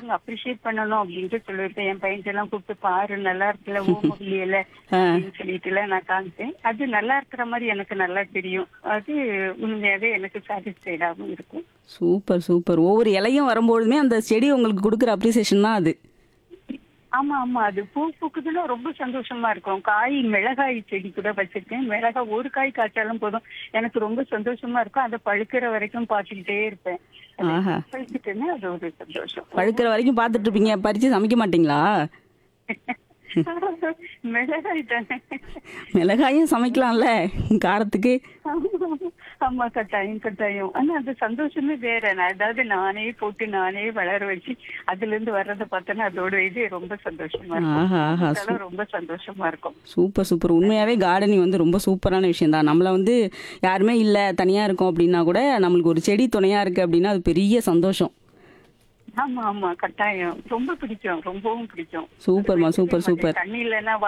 அடுத்தவங்க அப்ரிஷியேட் பண்ணணும் அப்படின்ட்டு சொல்லிருப்பேன் என் பையன் எல்லாம் கூப்பிட்டு பாரு நல்லா இருக்குல்ல ஓமவில்லையில ஆ. அப்படின்னு சொல்லிட்டுல நான் காமிச்சேன் அது நல்லா இருக்கிற மாதிரி எனக்கு நல்லா தெரியும் அது உண்மையாவே எனக்கு சாட்டிஸ்ஃபைடாகவும் இருக்கும் சூப்பர் சூப்பர் ஒவ்வொரு இலையும் வரும்பொழுதுமே அந்த செடி உங்களுக்கு கொடுக்குற அப்ரிசியேஷன் தான் அது ஆமா ஆமா அது பூ பூக்குதுன்னா ரொம்ப சந்தோஷமா இருக்கும் காய் மிளகாய் செடி கூட வச்சிருக்கேன் மிளகாய் ஒரு காய் காய்ச்சாலும் போதும் எனக்கு ரொம்ப சந்தோஷமா இருக்கும் அதை பழுக்கிற வரைக்கும் பார்த்துக்கிட்டே இருப்பேன் அது ஆஹா. பழுத்துட்டுன்னா அது ஒரு சந்தோஷம் பழுக்கிற வரைக்கும் பார்த்துட்டு இருப்பீங்க பறித்து சமைக்க மாட்டீங்களா மிளகாய் தானே மிளகாயும் சமைக்கலாம்ல காரத்துக்கு ஆமா கட்டாயம் கட்டாயம் ஆனா அந்த சந்தோஷமே வேற நான் அதாவது நானே போட்டு நானே வளர வச்சு அதுல இருந்து வர்றதை பார்த்தோன்னா அதோட இது ரொம்ப சந்தோஷமா ஆஹா, ஆஹா, இருக்கும் அதெல்லாம் ரொம்ப சந்தோஷமா இருக்கும் சூப்பர் சூப்பர் உண்மையாகவே கார்டனிங் வந்து ரொம்ப சூப்பரான விஷயம் தான் நம்மளை வந்து யாருமே இல்லை தனியாக இருக்கோம் அப்படின்னா கூட நம்மளுக்கு ஒரு செடி துணையாக இருக்குது அப்படின்னா அது பெரிய சந்தோஷம் ஆமா ஆமா கட்டாயம் ரொம்ப பிடிக்கும் ரொம்பவும் பிடிக்கும் சூப்பர்மா சூப்பர் சூப்பர் தண்ணி இல்லைன்னா